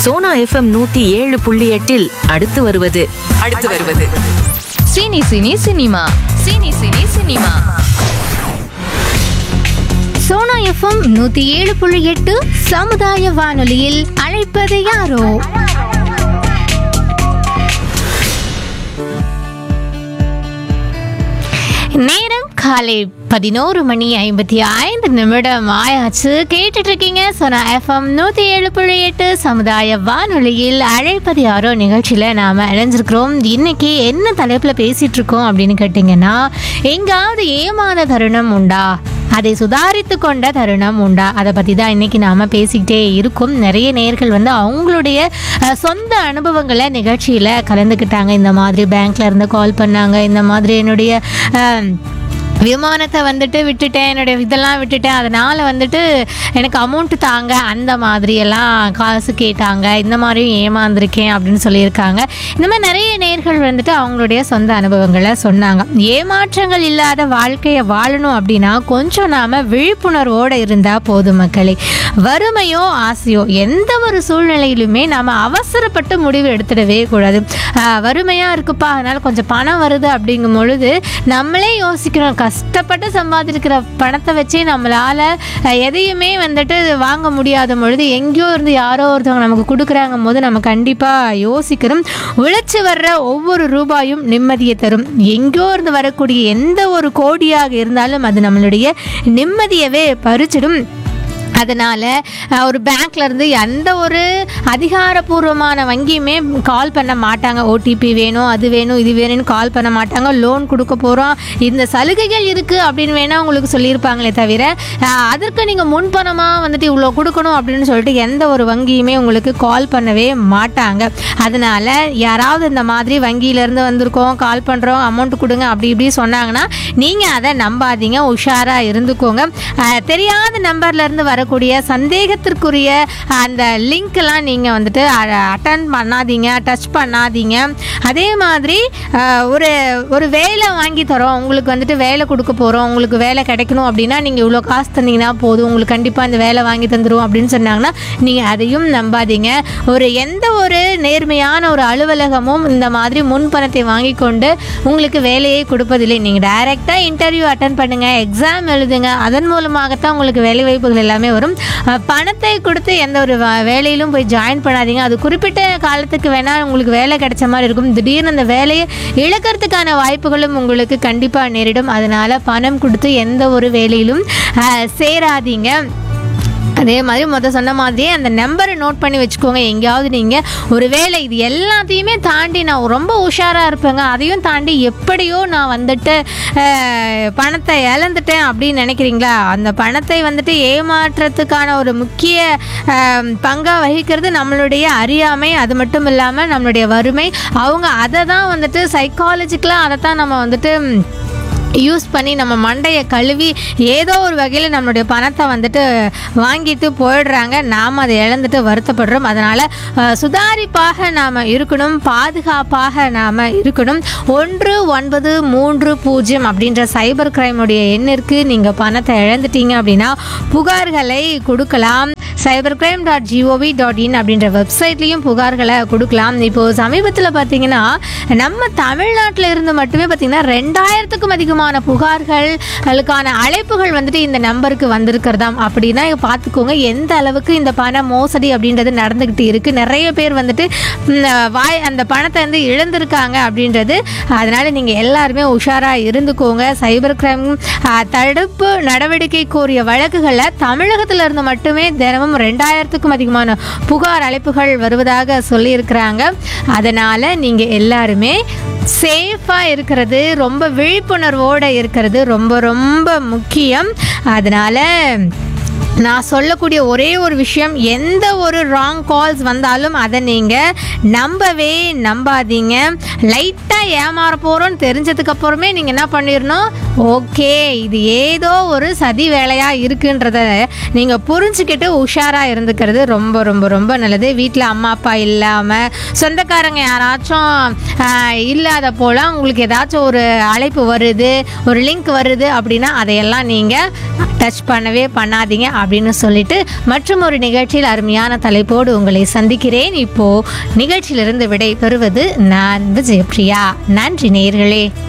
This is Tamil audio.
சோனா எஃப்எம் நூத்தி ஏழு புள்ளி எட்டில் அடுத்து வருவது அடுத்து வருவது cine cine cinema cine cine cinema Sona FM நூத்தி ஏழு புள்ளி எட்டு சமுதாய வானொலியில் அழைப்பது யாரோ நேரம் காலை பதினோரு மணி ஐம்பத்தி ஐந்து நிமிடம் ஆயாச்சு கேட்டுட்டு இருக்கீங்க சோனா எஃப்எம் நூத்தி ஏழு புள்ளி எட்டு சமுதாய வானொலியில் அழைப்பது யாரோ நிகழ்ச்சியில நாம இணைஞ்சிருக்கிறோம் இன்னைக்கு என்ன தலைப்புல பேசிட்டு இருக்கோம் அப்படின்னு கேட்டிங்கன்னா எங்காவது ஏமான தருணம் உண்டா அதை சுதாரித்து கொண்ட தருணம் உண்டா அதை பற்றி தான் இன்னைக்கு நாம் பேசிக்கிட்டே இருக்கோம் நிறைய நேர்கள் வந்து அவங்களுடைய அஹ், சொந்த அனுபவங்களை நிகழ்ச்சியில் கலந்துக்கிட்டாங்க இந்த மாதிரி பேங்க்ல இருந்து கால் பண்ணாங்க இந்த மாதிரி என்னுடைய அஹ், விமானத்தை வந்துட்டு விட்டுட்டேன் என்னுடைய இதெல்லாம் விட்டுட்டேன் அதனால் வந்துட்டு எனக்கு அமௌண்ட் தாங்க அந்த மாதிரி எல்லாம் காசு கேட்டாங்க இந்த மாதிரியும் ஏமாந்துருக்கேன் அப்படின்னு சொல்லியிருக்காங்க இந்த மாதிரி நிறைய நேர்கள் வந்துட்டு அவங்களுடைய சொந்த அனுபவங்களை சொன்னாங்க ஏமாற்றங்கள் இல்லாத வாழ்க்கையை வாழணும் அப்படின்னா கொஞ்சம் நாம் விழிப்புணர்வோடு இருந்தால் போதும் மக்களே வறுமையோ ஆசையோ எந்த ஒரு சூழ்நிலையிலுமே நாம் அவசரப்பட்டு முடிவு எடுத்துடவே கூடாது ஆஹ் வறுமையாக இருக்குப்பா அதனால் கொஞ்சம் பணம் வருது அப்படிங்கும் பொழுது நம்மளே யோசிக்கிறோம் கஷ்டப்பட்டு சம்பாதிக்கிற பணத்தை வச்சே நம்மளால் எதையுமே வந்துட்டு வாங்க முடியாத பொழுது எங்கேயோ இருந்து யாரோ ஒருத்தவங்க நமக்கு கொடுக்குறாங்க போது நம்ம கண்டிப்பாக யோசிக்கிறோம் உழைச்சி வர்ற ஒவ்வொரு ரூபாயும் நிம்மதியை தரும் எங்கேயோ இருந்து வரக்கூடிய எந்த ஒரு கோடியாக இருந்தாலும் அது நம்மளுடைய நிம்மதியவே பறிச்சிடும் அதனால் ஒரு பேங்க்ல இருந்து எந்த ஒரு அதிகாரப்பூர்வமான வங்கியுமே கால் பண்ண மாட்டாங்க ஓடிபி வேணும் அது வேணும் இது வேணும்னு கால் பண்ண மாட்டாங்க லோன் கொடுக்க போகிறோம் இந்த சலுகைகள் இருக்குது அப்படின்னு வேணால் உங்களுக்கு சொல்லியிருப்பாங்களே தவிர அஹ், அதற்கு நீங்கள் முன்பணமாக வந்துட்டு இவ்வளோ கொடுக்கணும் அப்படின்னு சொல்லிட்டு எந்த ஒரு வங்கியுமே உங்களுக்கு கால் பண்ணவே மாட்டாங்க அதனால் யாராவது இந்த மாதிரி வங்கியிலேருந்து வந்திருக்கோம் கால் பண்ணுறோம் அமௌண்ட் கொடுங்க அப்படி இப்படி சொன்னாங்கன்னா நீங்கள் அதை நம்பாதீங்க உஷாராக இருந்துக்கோங்க அஹ், தெரியாத நம்பர்லேருந்து வரக்கூடிய சந்தேகத்திற்குரிய அந்த லிங்க்லாம் நீங்கள் வந்துட்டு அட்டன் பண்ணாதீங்க டச் பண்ணாதீங்க அதே மாதிரி அஹ், ஒரு ஒரு வேலை வாங்கி தரோம் உங்களுக்கு வந்துட்டு வேலை கொடுக்க போகிறோம் உங்களுக்கு வேலை கிடைக்கணும் அப்படின்னா நீங்கள் இவ்வளோ காசு தந்தீங்கன்னா போதும் உங்களுக்கு கண்டிப்பாக இந்த வேலை வாங்கி தந்துடும் அப்படின்னு சொன்னாங்கன்னா நீங்கள் அதையும் நம்பாதீங்க ஒரு எந்த ஒரு நேர்மையான ஒரு அலுவலகமும் இந்த மாதிரி முன்பணத்தை வாங்கி கொண்டு உங்களுக்கு வேலையை கொடுப்பதில்லை நீங்கள் டைரெக்டாக இன்டர்வியூ அட்டன் பண்ணுங்கள் எக்ஸாம் எழுதுங்க அதன் மூலமாகத்தான் உங்களுக்கு வேலை வாய்ப்புகள் எல்லாமே வரும் அஹ் பணத்தை கொடுத்து எந்த ஒரு வ- வேலையிலும் போய் ஜாயின் பண்ணாதீங்க அது குறிப்பிட்ட காலத்துக்கு வேணால் உங்களுக்கு வேலை கிடைச்ச மாதிரி இருக்கும் திடீர்னு அந்த வேலையை இழக்கிறதுக்கான வாய்ப்புகளும் உங்களுக்கு கண்டிப்பாக நேரிடும் அதனால் பணம் கொடுத்து எந்த ஒரு வேலையிலும் அஹ், சேராதீங்க அதே மாதிரி முத சொன்ன மாதிரியே அந்த நம்பரை நோட் பண்ணி வச்சுக்கோங்க எங்கேயாவது நீங்கள் ஒரு வேலை இது எல்லாத்தையுமே தாண்டி நான் ரொம்ப உஷாராக இருப்பேங்க அதையும் தாண்டி எப்படியோ நான் வந்துட்டு அஹ், பணத்தை இழந்துட்டேன் அப்படின்னு நினைக்கிறீங்களா அந்த பணத்தை வந்துட்டு ஏமாற்றத்துக்கான ஒரு முக்கிய பங்காக வகிக்கிறது நம்மளுடைய அறியாமை அது மட்டும் இல்லாமல் நம்மளுடைய வறுமை அவங்க அதை தான் வந்துட்டு சைக்காலஜிக்கலாக அதை தான் நம்ம வந்துட்டு ம், யூஸ் பண்ணி நம்ம மண்டையை கழுவி ஏதோ ஒரு வகையில் நம்மளுடைய பணத்தை வந்துட்டு வாங்கிட்டு போயிடுறாங்க நாம் அதை இழந்துட்டு வருத்தப்படுறோம் அதனால் சுதாரிப்பாக நாம் இருக்கணும் பாதுகாப்பாக நாம் இருக்கணும் ஒன்று ஒன்பது மூன்று பூஜ்ஜியம் அப்படின்ற சைபர் கிரைமுடைய எண்ணிற்கு நீங்கள் பணத்தை இழந்துட்டீங்க அப்படின்னா புகார்களை கொடுக்கலாம் cyber crime dot gov dot in அப்படின்ற வெப்சைட்லேயும் புகார்களை கொடுக்கலாம் இப்போது சமீபத்தில் பார்த்தீங்கன்னா நம்ம தமிழ்நாட்டில் இருந்து மட்டுமே பார்த்தீங்கன்னா ரெண்டாயிரத்துக்கும் அதிகமான புகார்கள் அதுக்கான அழைப்புகள் வந்துட்டு இந்த நம்பருக்கு வந்திருக்கிறதாம் அப்படின்னா இங்க பார்த்துக்கோங்க எந்த அளவுக்கு இந்த பண மோசடி அப்படின்றது நடந்துக்கிட்டு இருக்கு நிறைய பேர் வந்துட்டு ம், வாய் அந்த பணத்தை வந்து இழந்திருக்காங்க அப்படின்றது அதனால நீங்கள் எல்லாருமே உஷாராக இருந்துக்கோங்க சைபர் கிரைம் தடுப்பு நடவடிக்கை கோரிய வழக்குகளில் தமிழகத்தில் இருந்து மட்டுமே தினமும் ரெண்டாயிரத்துக்கும் அதிகமான புகார் அழைப்புகள் வருவதாக சொல்லியிருக்கிறாங்க அதனால் நீங்கள் எல்லாருமே சேஃபாக இருக்கிறது ரொம்ப விழிப்புணர்வோடு இருக்கிறது ரொம்ப ரொம்ப முக்கியம் அதனால் நான் சொல்லக்கூடிய ஒரே ஒரு விஷயம் எந்த ஒரு ராங் கால்ஸ் வந்தாலும் அதை நீங்கள் நம்பவே நம்பாதீங்க லைட்டாக ஏமாற போகிறோன்னு தெரிஞ்சதுக்கப்புறமே நீங்கள் என்ன பண்ணிடணும் ஓகே இது ஏதோ ஒரு சதி வேலையாக இருக்குன்றத நீங்கள் புரிஞ்சுக்கிட்டு உஷாராக இருந்துக்கிறது ரொம்ப ரொம்ப ரொம்ப நல்லது வீட்டில் அம்மா அப்பா இல்லாமல் சொந்தக்காரங்க யாராச்சும் ஆஹ், இல்லாத போல் உங்களுக்கு ஏதாச்சும் ஒரு அழைப்பு வருது ஒரு லிங்க் வருது அப்படின்னா அதையெல்லாம் நீங்கள் டச் பண்ணவே பண்ணாதீங்க அப்படின்னு சொல்லிட்டு மற்றும் ஒரு நிகழ்ச்சியில் அருமையான தலைப்போடு உங்களை சந்திக்கிறேன் இப்போ நிகழ்ச்சியிலிருந்து விடை பெறுவது நான் விஜயபிரியா நன்றி நேயர்களே